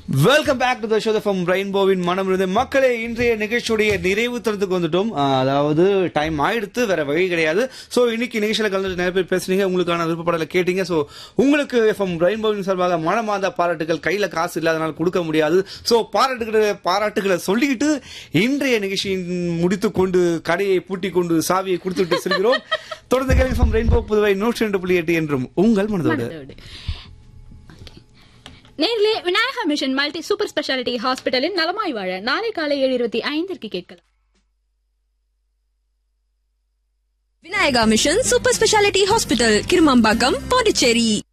Welcome back to the show from ரெயின்போவின் மனம் இருந்த மக்களே இன்றைய நிகழ்ச்சியுடைய நிறைவு தரத்துக்கு வந்துட்டோம் ஆஹ் அதாவது டைம் ஆயிடுத்து வேற வழி கிடையாது சோ இன்னைக்கு நிகழ்ச்சியில கலந்து நிறைய பேர் பேசுனீங்க உங்களுக்கான விருப்பப்படல கேட்டீங்க சோ உங்களுக்கு எஃப்எம் ரெயின்போவின் சார்பாக மனமார்ந்த பாராட்டுகள் கையில காசு இல்லாதனால கொடுக்க முடியாது சோ பாராட்டுகளை பாராட்டுகளை சொல்லிக்கிட்டு இன்றைய நிகழ்ச்சியின் முடித்துக் கொண்டு கடையை பூட்டி கொண்டு சாவியை கொடுத்துட்டு செல்கிறோம் தொடர்ந்து கேள்வி ரெயின்போ புதுவை நூற்றி ரெண்டு புள்ளி எட்டு என்றும் உங்கள் மனதோடு மனதோடு. நேர்களே Vinayaka mission multi super speciality ஹாஸ்பிட்டலின் நலமாய் வாழ நாளை காலை ஏழு இருபத்தி ஐந்திற்கு கேட்கலாம் Vinayaka mission super speciality hospital Kirumampakkam Pondicherry